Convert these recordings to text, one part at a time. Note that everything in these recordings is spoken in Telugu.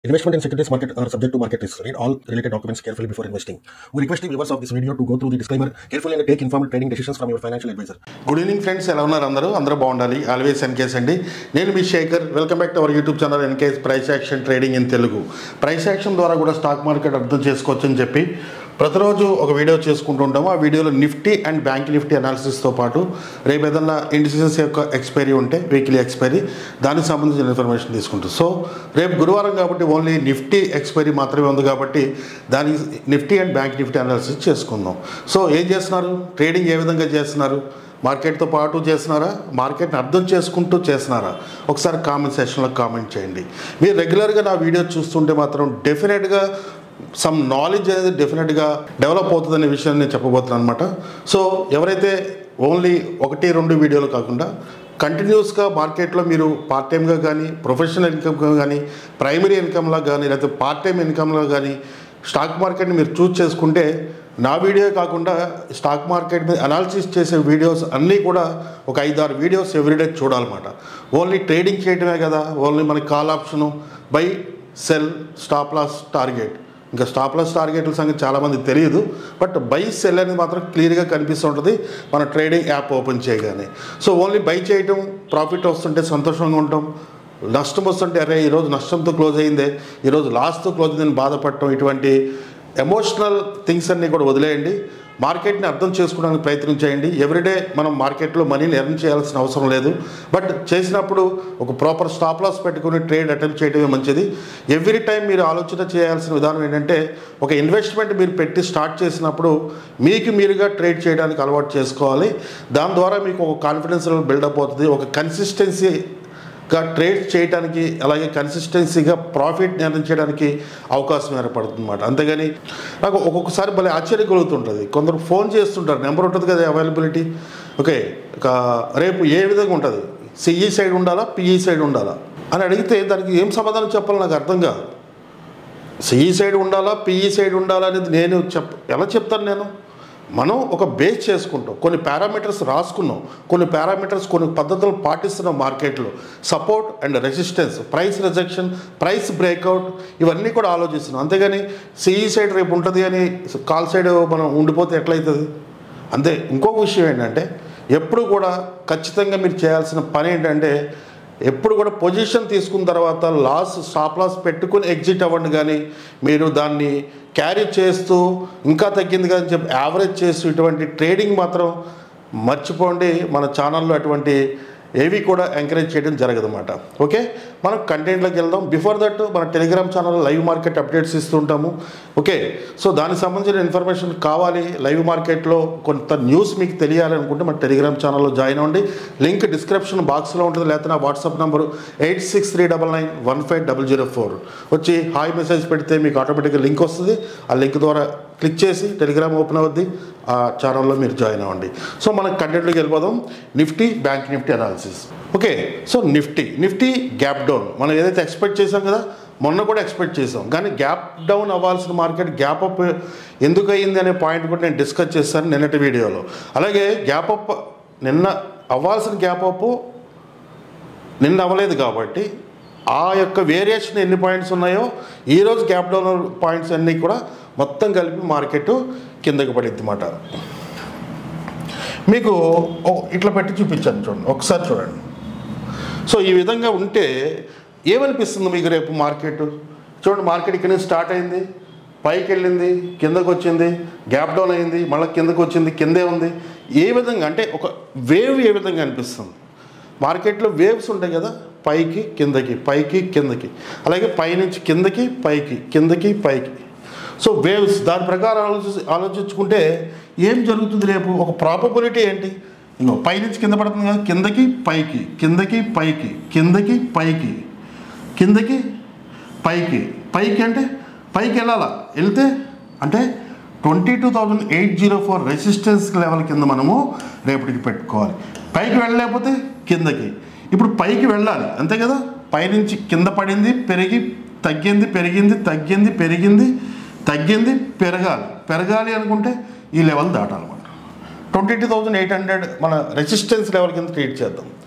Investment in securities market are subject to market risks. Read all related documents carefully before investing. We request the viewers of this video to go through the disclaimer carefully and take informed trading decisions from your financial advisor. Good evening friends ఎలా ఉన్నారు అందరూ అందరూ బాగుండాలి ఆల్వేస్ ఎన్కేస్ అండి నేను మీ Shekhar welcome back to our YouTube channel NK's price action trading in Telugu price action ద్వారా కూడా స్టాక్ మార్కెట్ అర్థం చేసుకోవచ్చు అని చెప్పి ప్రతిరోజు ఒక వీడియో చేసుకుంటూ ఉంటాము ఆ వీడియోలో నిఫ్టీ అండ్ బ్యాంక్ నిఫ్టీ అనాలిసిస్తో పాటు రేపు ఏదన్నా ఇండిసెస్ యొక్క ఎక్స్పైరీ ఉంటే వీక్లీ ఎక్స్పైరీ దానికి సంబంధించిన ఇన్ఫర్మేషన్ తీసుకుంటాం సో రేపు గురువారం కాబట్టి ఓన్లీ నిఫ్టీ ఎక్స్పైరీ మాత్రమే ఉంది కాబట్టి దానికి Nifty and bank Nifty analysis చేసుకుందాం సో ఏం చేస్తున్నారు ట్రేడింగ్ ఏ విధంగా చేస్తున్నారు మార్కెట్తో పాటు చేస్తున్నారా మార్కెట్ని అర్థం చేసుకుంటూ చేస్తున్నారా ఒకసారి కామెంట్ సెక్షన్లో కామెంట్ చేయండి మీరు రెగ్యులర్గా నా వీడియో చూస్తుంటే మాత్రం డెఫినెట్గా సమ్ నాలెడ్జ్ అనేది డెఫినెట్గా డెవలప్ అవుతుందనే విషయాన్ని నేను చెప్పబోతున్నాను అనమాట సో ఎవరైతే ఓన్లీ ఒకటి రెండు వీడియోలు కాకుండా కంటిన్యూస్గా మార్కెట్లో మీరు పార్ట్ టైంగా కానీ ప్రొఫెషనల్ ఇన్కమ్గా కానీ ప్రైమరీ ఇన్కమ్లా కానీ లేకపోతే పార్ట్ టైం ఇన్కమ్లా కానీ స్టాక్ మార్కెట్ని మీరు చూస్ చేసుకుంటే నా వీడియో కాకుండా స్టాక్ మార్కెట్ మీద అనాలిసిస్ చేసే వీడియోస్ అన్నీ కూడా ఒక ఐదారు వీడియోస్ ఎవ్రీడే చూడాలన్నమాట ఓన్లీ ట్రేడింగ్ చేయడమే కదా ఓన్లీ మనకి call option buy sell stop loss target ఇంకా స్టాప్ లాస్ టార్గెట్ల సంగతి చాలామందికి తెలియదు బట్ బై సెల్ అనేది మాత్రం క్లియర్గా కనిపిస్తుంటుంది మన ట్రేడింగ్ యాప్ ఓపెన్ చేయగానే సో ఓన్లీ బై చేయటం ప్రాఫిట్ వస్తుంటే సంతోషంగా ఉంటాం నష్టం వస్తుంటే అరే ఈరోజు నష్టంతో క్లోజ్ అయిందే ఈరోజు లాస్తో క్లోజ్ అయిందని బాధపడటం ఇటువంటి ఎమోషనల్ థింగ్స్ అన్నీ కూడా వదిలేయండి మార్కెట్ని అర్థం చేసుకోవడానికి ప్రయత్నం చేయండి ఎవ్రీడే మనం మార్కెట్లో మనీని ఎర్న్ చేయాల్సిన అవసరం లేదు బట్ చేసినప్పుడు ఒక ప్రాపర్ స్టాప్ లాస్ పెట్టుకుని ట్రేడ్ అటెంప్ట్ చేయడమే మంచిది ఎవ్రీ టైం మీరు ఆలోచన చేయాల్సిన విధానం ఏంటంటే ఒక ఇన్వెస్ట్మెంట్ మీరు పెట్టి స్టార్ట్ చేసినప్పుడు మీకు మీరుగా ట్రేడ్ చేయడానికి అలవాటు చేసుకోవాలి దాని ద్వారా మీకు ఒక కాన్ఫిడెన్స్ లెవెల్ బిల్డప్ అవుతుంది ఒక కన్సిస్టెన్సీ గా ట్రేడ్ చేయడానికి అలాగే కన్సిస్టెన్సీగా ప్రాఫిట్ నిర్ణయించడానికి అవకాశం ఏర్పడుతుంది అనమాట అంతేగాని నాకు ఒక్కొక్కసారి భలే ఆశ్చర్యం కలుగుతుంటుంది కొందరు ఫోన్ చేస్తుంటారు నెంబర్ ఉంటుంది కదా అవైలబిలిటీ ఓకే ఇక రేపు ఏ విధంగా ఉంటుంది సిఈ సైడ్ ఉండాలా పిఈ సైడ్ ఉండాలా అని అడిగితే దానికి ఏం సమాధానం చెప్పాలో నాకు అర్థం కాదు సిఈ సైడ్ ఉండాలా పిఈ సైడ్ ఉండాలా అనేది నేను చెప్ ఎలా చెప్తాను నేను మనం ఒక బేస్ చేసుకుంటాం కొన్ని పారామీటర్స్ రాసుకున్నాం కొన్ని పారామీటర్స్ కొన్ని పద్ధతులు పాటిస్తున్నాం మార్కెట్లో support and resistance price rejection price breakout ఇవన్నీ కూడా ఆలోచిస్తున్నాం అంతేగాని సిఈ సైడ్ రేపు ఉంటుంది అని కాల్ సైడ్ మనం ఉండిపోతే ఎట్లయితుంది అంతే ఇంకొక విషయం ఏంటంటే ఎప్పుడు కూడా ఖచ్చితంగా మీరు చేయాల్సిన పని ఏంటంటే ఎప్పుడు కూడా పొజిషన్ తీసుకున్న తర్వాత లాస్ స్టాప్ లాస్ పెట్టుకుని ఎగ్జిట్ అవ్వండి కానీ మీరు దాన్ని క్యారీ చేస్తూ ఇంకా తగ్గింది కానీ చెప్పి యావరేజ్ చేస్తూ ఇటువంటి ట్రేడింగ్ మాత్రం మర్చిపోండి మన ఛానల్లో అటువంటి ఏవి కూడా ఎంకరేజ్ చేయడం జరగదన్నమాట ఓకే మనం కంటెంట్లోకి వెళ్దాం బిఫోర్ దట్ మన Telegram channel live market updates ఇస్తుంటాము ఓకే సో దానికి సంబంధించిన ఇన్ఫర్మేషన్ కావాలి లైవ్ మార్కెట్లో కొంత న్యూస్ మీకు తెలియాలనుకుంటే మన టెలిగ్రామ్ ఛానల్లో జాయిన్ అవ్వండి లింక్ డిస్క్రిప్షన్ బాక్స్లో ఉంటుంది లేకపోతే నా WhatsApp number eight six three double nine one five double zero four వచ్చి హాయ్ మెసేజ్ పెడితే మీకు ఆటోమేటిక్గా లింక్ వస్తుంది ఆ లింక్ ద్వారా క్లిక్ చేసి టెలిగ్రామ్ ఓపెన్ అవుద్ది ఆ ఛానల్లో మీరు జాయిన్ అవ్వండి సో మనం కంటెంట్లోకి వెళ్ళిపోదాం Nifty bank Nifty analysis okay so Nifty Nifty gap down మనం ఏదైతే ఎక్స్పెక్ట్ చేసాం కదా మొన్న కూడా ఎక్స్పెక్ట్ చేసాం కానీ గ్యాప్ డౌన్ అవ్వాల్సిన మార్కెట్ గ్యాప్ అప్ ఎందుకు అయ్యింది అనే పాయింట్ కూడా నేను డిస్కస్ చేస్తాను నిన్నటి వీడియోలో అలాగే గ్యాప్ అప్ నిన్న అవ్వాల్సిన గ్యాప్ అప్ నిన్న అవ్వలేదు కాబట్టి ఆ యొక్క వేరియేషన్ ఎన్ని పాయింట్స్ ఉన్నాయో ఈరోజు గ్యాప్ డౌన్ పాయింట్స్ అన్నీ కూడా మొత్తం కలిపి మార్కెట్ కిందకి పడిద్ది అన్నమాట మీకు ఓ- ఇట్లా పెట్టి చూపించాను చూడండి ఒకసారి చూడండి సో ఈ విధంగా ఉంటే ఏమనిపిస్తుంది మీకు రేపు మార్కెట్ చూడండి మార్కెట్ ఇక్కడ నుంచి స్టార్ట్ అయింది పైకి వెళ్ళింది కిందకు వచ్చింది గ్యాప్ డౌన్ అయింది మళ్ళీ కిందకు వచ్చింది కిందే ఉంది ఏ విధంగా అంటే ఒక వేవ్ ఏ విధంగా అనిపిస్తుంది మార్కెట్లో వేవ్స్ ఉంటాయి కదా పైకి కిందకి పైకి కిందకి అలాగే పైనుంచి కిందకి పైకి కిందకి పైకి సో వేవ్స్ దాని ప్రకారం ఆలోచి ఆలోచించుకుంటే ఏం జరుగుతుంది రేపు ఒక ప్రాబబిలిటీ ఏంటి ఇంకో పైనుంచి కింద పడుతుంది కదా కిందకి పైకి కిందకి పైకి కిందకి పైకి కిందకి పైకి పైకి అంటే పైకి వెళ్ళాలా వెళ్తే అంటే twenty two thousand eight zero four resistance level కింద మనము రేపటికి పెట్టుకోవాలి పైకి వెళ్ళలేకపోతే కిందకి ఇప్పుడు పైకి వెళ్ళాలి అంతే కదా పైనుంచి కింద పడింది పెరిగి తగ్గింది పెరిగింది తగ్గింది పెరిగింది తగ్గింది పెరగాలి పెరగాలి అనుకుంటే ఈ లెవెల్ దాటాలన్నమాట twenty two thousand eight hundred మన రెసిస్టెన్స్ లెవెల్ కింద ట్రీట్ చేద్దాం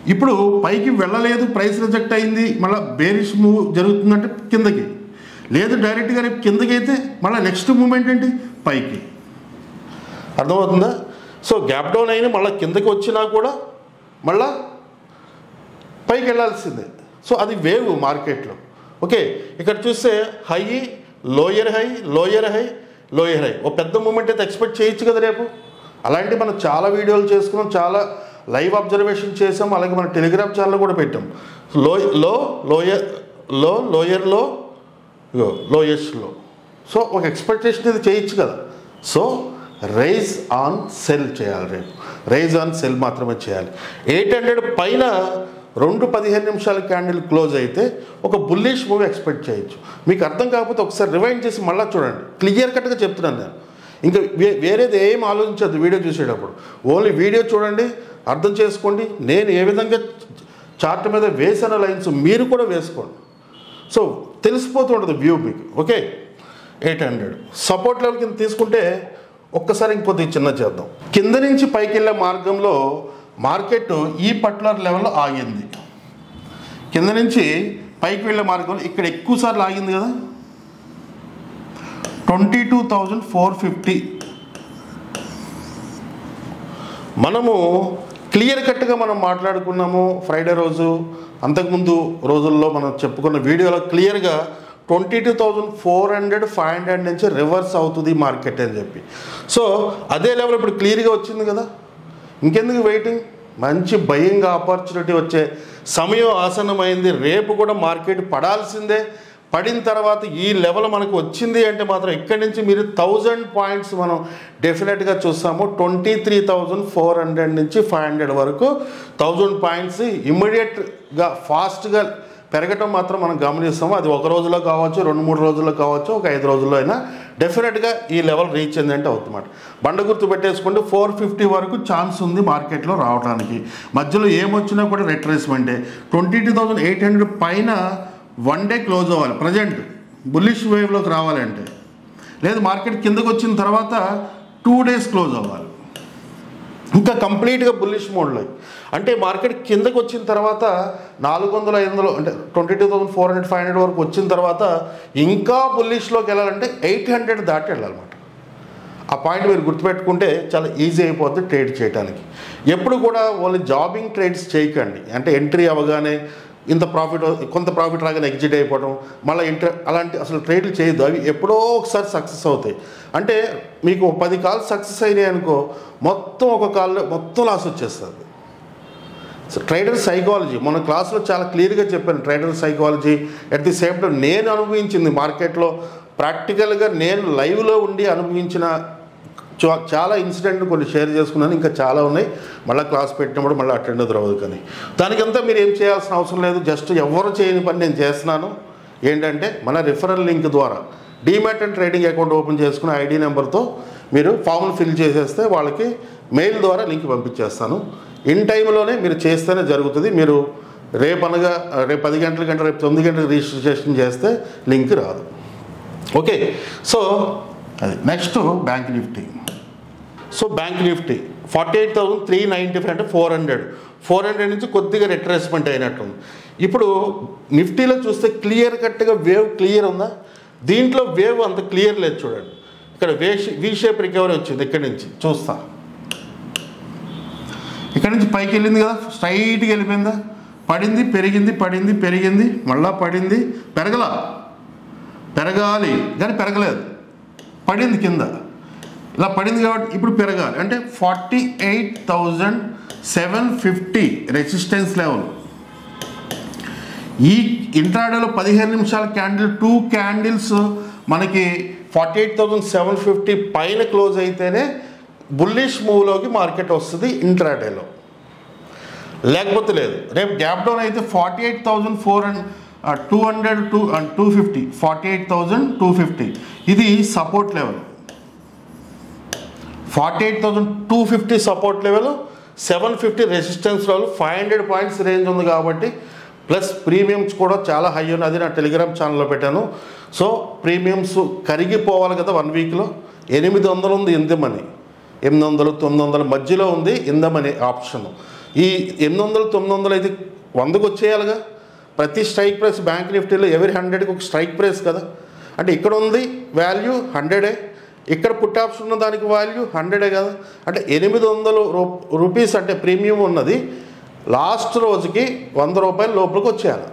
ఇప్పుడు పైకి వెళ్ళలేదు ప్రైస్ రిజెక్ట్ అయింది మళ్ళీ బేరిష్ మూవ్ జరుగుతుందంటే కిందకి లేదు డైరెక్ట్గా రేపు కిందకి అయితే మళ్ళీ నెక్స్ట్ మూమెంట్ ఏంటి పైకి అర్థమవుతుందా సో గ్యాప్ డౌన్ అయిన మళ్ళీ కిందకి వచ్చినా కూడా మళ్ళా పైకి వెళ్ళాల్సిందే సో అది వేవ్ మార్కెట్లో ఓకే ఇక్కడ చూస్తే high lower high lower high lower high ఓ పెద్ద మూమెంట్ అయితే ఎక్స్పెక్ట్ చేయొచ్చు కదా రేపు అలాంటి మనం చాలా వీడియోలు చేసుకున్నాం చాలా లైవ్ అబ్జర్వేషన్ చేసాం అలాగే మన టెలిగ్రామ్ ఛానల్ కూడా పెట్టాం లో లో లోయర్ లో లోయర్ లో ఇగో లోయెస్ట్ లో సో ఒక ఎక్స్పెక్టేషన్ ఇది చేయొచ్చు కదా సో రైజ్ ఆన్ సెల్ చేయాలి రేపు రైజ్ ఆన్ సెల్ మాత్రమే చేయాలి ఎయిట్ హండ్రెడ్ పైన రెండు పదిహేను నిమిషాల క్యాండిల్ క్లోజ్ అయితే ఒక బుల్లిష్ మూవీ ఎక్స్పెక్ట్ చేయొచ్చు మీకు అర్థం కాకపోతే ఒకసారి రివైండ్ చేసి మళ్ళీ చూడండి క్లియర్ కట్గా చెప్తున్నాను నేను ఇంకా వే వేరేది ఏం ఆలోచించద్దు వీడియో చూసేటప్పుడు ఓన్లీ వీడియో చూడండి అర్థం చేసుకోండి నేను ఏ విధంగా చార్ట్ మీద వేసిన లైన్స్ మీరు కూడా వేసుకోండి సో తెలిసిపోతూ ఉంటుంది వ్యూ మీకు okay eight hundred support level కింద తీసుకుంటే ఒక్కసారి ఇంకొద్ది చిన్న చేద్దాం కింద నుంచి పైకి వెళ్ళే మార్గంలో మార్కెట్ ఈ పర్టికులర్ లెవెల్లో ఆగింది కింద నుంచి పైకి వెళ్ళే మార్గంలో ఇక్కడ ఎక్కువ సార్లు ఆగింది కదా twenty two thousand four fifty మనము క్లియర్ కట్గా మనం మాట్లాడుకున్నాము ఫ్రైడే రోజు అంతకుముందు రోజుల్లో మనం చెప్పుకున్న వీడియోలో క్లియర్గా twenty two thousand four hundred five hundred నుంచి రివర్స్ అవుతుంది మార్కెట్ అని చెప్పి సో అదే లెవెల్ ఇప్పుడు క్లియర్గా వచ్చింది కదా ఇంకెందుకు వెయిటింగ్ మంచి భయంగా ఆపర్చునిటీ వచ్చే సమయం ఆసన్నమైంది రేపు కూడా మార్కెట్ పడాల్సిందే పడిన తర్వాత ఈ లెవెల్ మనకు వచ్చింది అంటే మాత్రం ఇక్కడి నుంచి మీరు థౌజండ్ పాయింట్స్ మనం డెఫినెట్గా చూస్తాము twenty three thousand four hundred నుంచి ఫైవ్ హండ్రెడ్ వరకు థౌజండ్ పాయింట్స్ ఇమ్మీడియట్గా ఫాస్ట్గా పెరగటం మాత్రం మనం గమనిస్తాము అది ఒక రోజులో కావచ్చు రెండు మూడు రోజుల్లో కావచ్చు ఒక ఐదు రోజుల్లో అయినా డెఫినెట్గా ఈ లెవెల్ రీచ్ అయిందంటే అవుతుందన్నమాట బండ గుర్తు పెట్టేసుకుంటే ఫోర్ ఫిఫ్టీ వరకు ఛాన్స్ ఉంది మార్కెట్లో రావడానికి మధ్యలో ఏమొచ్చినా కూడా రిట్రేస్మెంటే twenty two thousand eight hundred పైన వన్ డే క్లోజ్ అవ్వాలి ప్రజెంట్ బుల్లిష్ వేవ్లోకి రావాలంటే లేదు మార్కెట్ కిందకు వచ్చిన తర్వాత టూ డేస్ క్లోజ్ అవ్వాలి ఇంకా కంప్లీట్గా బుల్లిష్ మోడ్లో అంటే మార్కెట్ కిందకు వచ్చిన తర్వాత నాలుగు వందల ఐదు వందలు అంటే twenty two thousand four hundred five hundred వరకు వచ్చిన తర్వాత ఇంకా బుల్లిష్లోకి వెళ్ళాలంటే ఎయిట్ హండ్రెడ్ దాటి వెళ్ళాలన్నమాట ఆ పాయింట్ మీరు గుర్తుపెట్టుకుంటే చాలా ఈజీ అయిపోతుంది ట్రేడ్ చేయడానికి ఎప్పుడు కూడా ఓన్లీ జాబింగ్ ట్రేడ్స్ చేయకండి అంటే ఎంట్రీ అవ్వగానే ఇంత ప్రాఫిట్ కొంత ప్రాఫిట్ రాగానే ఎగ్జిట్ అయిపోవడం మళ్ళీ ఇంటర్ అలాంటి అసలు ట్రేడ్లు చేయొద్దు అవి ఎప్పుడో ఒకసారి సక్సెస్ అవుతాయి అంటే మీకు ఒక పది కాల్స్ సక్సెస్ అయినాయి అనుకో మొత్తం ఒక కాల్లో మొత్తం లాస్ వచ్చేస్తుంది సో ట్రేడర్ సైకాలజీ మన క్లాస్లో చాలా క్లియర్గా చెప్పాను trader psychology at the same time నేను అనుభవించింది మార్కెట్లో ప్రాక్టికల్గా నేను లైవ్లో ఉండి అనుభవించిన చా- చాలా ఇన్సిడెంట్ కొన్ని షేర్ చేసుకున్నాను ఇంకా చాలా ఉన్నాయి మళ్ళీ క్లాస్ పెట్టినప్పుడు మళ్ళీ అటెండ్ అవ్వదు కానీ దానికంతా మీరు ఏం చేయాల్సిన అవసరం లేదు జస్ట్ ఎవరు చేయని పని నేను చేస్తున్నాను ఏంటంటే మన రిఫరల్ లింక్ ద్వారా demat and trading account open చేసుకుని ఐడి నెంబర్తో మీరు ఫామ్ను ఫిల్ చేసేస్తే వాళ్ళకి మెయిల్ ద్వారా లింక్ పంపించేస్తాను ఇన్ టైంలోనే మీరు చేస్తేనే జరుగుతుంది మీరు రేపు అనగా రేపు పది గంటల కంటే రేపు తొమ్మిది గంటలకు రిజిస్ట్రేషన్ చేస్తే లింక్ రాదు ఓకే సో అది next bank Nifty so bank Nifty forty eight thousand three ninety five అంటే ఫోర్ హండ్రెడ్ ఫోర్ హండ్రెడ్ నుంచి కొద్దిగా రిట్రేస్మెంట్ అయినట్టుంది ఇప్పుడు నిఫ్టీలో చూస్తే క్లియర్ కట్గా వేవ్ క్లియర్ ఉందా దీంట్లో వేవ్ అంత క్లియర్ లేదు చూడండి ఇక్కడ వే వి షేప్ రికవరీ వచ్చింది ఇక్కడి నుంచి చూస్తా ఇక్కడ నుంచి పైకి వెళ్ళింది కదా స్ట్రైట్గా వెళ్ళిపోయిందా పడింది పెరిగింది పడింది పెరిగింది మళ్ళా పడింది పెరగలా పెరగాలి కానీ పెరగలేదు పడింది కింద ఇలా పడింది కాబట్టి ఇప్పుడు పెరగాలి అంటే forty eight thousand seven fifty resistance level ఈ ఇంట్రాడేలో పదిహేను నిమిషాల క్యాండిల్ టూ క్యాండిల్స్ మనకి forty eight thousand seven fifty పైన క్లోజ్ అయితేనే బుల్లిష్ మూవ్లోకి మార్కెట్ వస్తుంది ఇంట్రాడేలో లేకపోతే లేదు రేపు గ్యాప్ డౌన్ అయితే forty eight thousand four hundred two hundred two two fifty forty eight thousand two fifty ఇది support level forty eight thousand two fifty support level seven fifty resistance level five hundred points range ఉంది కాబట్టి ప్లస్ ప్రీమియమ్స్ కూడా చాలా హై ఉంది అది నా టెలిగ్రామ్ ఛానల్లో పెట్టాను సో ప్రీమియమ్స్ కరిగిపోవాలి కదా వన్ వీక్లో ఎనిమిది వందలు ఉంది ఇందమని ఎనిమిది వందలు తొమ్మిది వందల మధ్యలో ఉంది ఇందమని ఆప్షన్ ఈ ఎనిమిది వందలు తొమ్మిది వందలు అయితే వందకు వచ్చేయాలిగా ప్రతి స్ట్రైక్ ప్రైస్ బ్యాంక్ నిఫ్టీలో ఎవరి హండ్రెడ్కి ఒక స్ట్రైక్ ప్రైస్ కదా అంటే ఇక్కడ ఉంది వాల్యూ హండ్రెడే ఇక్కడ పుట్ ఆప్షన్ ఉన్న దానికి వాల్యూ హండ్రెడే కదా అంటే ఎనిమిది వందలు రూ రూపీస్ అంటే ప్రీమియం ఉన్నది లాస్ట్ రోజుకి వంద రూపాయల లోపలికి వచ్చేయాలి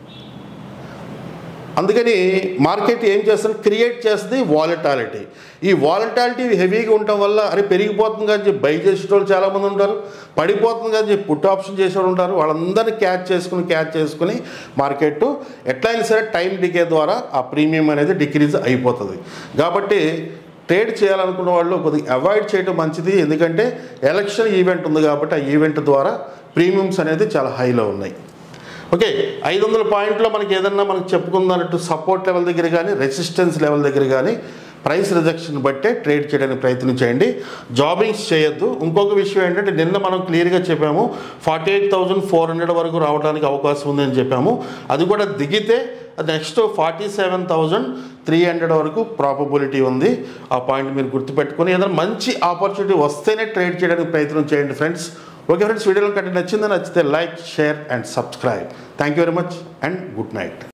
అందుకని మార్కెట్ ఏం చేస్తుంది క్రియేట్ చేస్తుంది వాలటాలిటీ ఈ వాలటాలిటీ హెవీగా ఉండటం వల్ల అరే పెరిగిపోతుంది కానీ చెప్పి బై చేసేటోళ్ళు చాలామంది ఉంటారు పడిపోతుంది కానీ చెప్పి పుట్ ఆప్షన్ చేసేవాళ్ళు ఉంటారు వాళ్ళందరినీ క్యాచ్ చేసుకుని క్యాచ్ చేసుకుని మార్కెట్ ఎట్లయినా సరే టైం డికే ద్వారా ఆ ప్రీమియం అనేది డిక్రీజ్ అయిపోతుంది కాబట్టి ట్రేడ్ చేయాలనుకున్న వాళ్ళు కొద్దిగా అవాయిడ్ చేయడం మంచిది ఎందుకంటే ఎలక్షన్ ఈవెంట్ ఉంది కాబట్టి ఆ ఈవెంట్ ద్వారా ప్రీమియమ్స్ అనేది చాలా హైలో ఉన్నాయి ఓకే ఐదు వందల పాయింట్లో మనకి ఏదన్నా మనకి చెప్పుకుందన్నట్టు సపోర్ట్ లెవెల్ దగ్గర కానీ రెసిస్టెన్స్ లెవెల్ దగ్గర కానీ ప్రైస్ రిజెక్షన్ బట్టే ట్రేడ్ చేయడానికి ప్రయత్నం చేయండి జాబింగ్స్ చేయొద్దు ఇంకొక విషయం ఏంటంటే నిన్న మనం క్లియర్గా చెప్పాము forty eight thousand four hundred వరకు రావడానికి అవకాశం ఉందని చెప్పాము అది కూడా దిగితే next forty seven thousand three hundred వరకు ప్రాబబిలిటీ ఉంది ఆ పాయింట్ మీరు గుర్తుపెట్టుకొని ఏదైనా మంచి ఆపర్చునిటీ వస్తేనే ట్రేడ్ చేయడానికి ప్రయత్నం చేయండి ఫ్రెండ్స్ ఓకే ఫ్రెండ్స్ వీడియోలో కంటే నచ్చిందని నచ్చితే like share and subscribe thank you very much and good night